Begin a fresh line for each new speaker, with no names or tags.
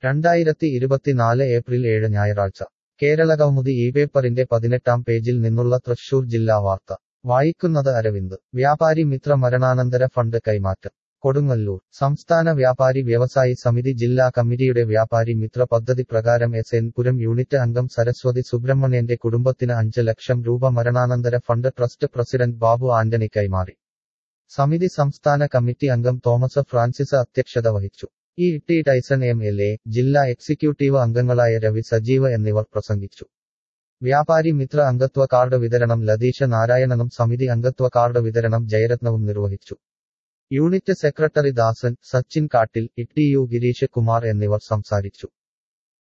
രണ്ടായിരത്തി ഇരുപത്തിനാല് ഏപ്രിൽ ഏഴ് ഞായറാഴ്ച കേരളകൗമുദി ഈ പേപ്പറിന്റെ പതിനെട്ടാം പേജിൽ നിന്നുള്ള തൃശൂർ ജില്ലാ വാർത്ത വായിക്കുന്നത് അരവിന്ദ് വ്യാപാരി മിത്ര മരണാനന്തര ഫണ്ട് കൈമാറ്റം കൊടുങ്ങല്ലൂർ സംസ്ഥാന വ്യാപാരി വ്യവസായി സമിതി ജില്ലാ കമ്മിറ്റിയുടെ വ്യാപാരി മിത്ര പദ്ധതി പ്രകാരം എസ് എൻ പുരം യൂണിറ്റ് അംഗം സരസ്വതി സുബ്രഹ്മണ്യന്റെ കുടുംബത്തിന് അഞ്ച് ലക്ഷം രൂപ മരണാനന്തര fund trust president Babu Antony കൈമാറി സമിതി സംസ്ഥാന കമ്മിറ്റി അംഗം തോമസ് ഫ്രാൻസിസ് അധ്യക്ഷത വഹിച്ചു E T Tyson M L A ജില്ലാ എക്സിക്യൂട്ടീവ് അംഗങ്ങളായ രവി സജീവ് എന്നിവർ പ്രസംഗിച്ചു വ്യാപാരി മിത്ര അംഗത്വ കാർഡ് വിതരണം ലതീഷ നാരായണനും സമിതി അംഗത്വ കാർഡ് വിതരണം ജയരത്നവും നിർവഹിച്ചു unit secretary Dasan Sachin Kattil E T U Gireesh Kumar എന്നിവർ സംസാരിച്ചു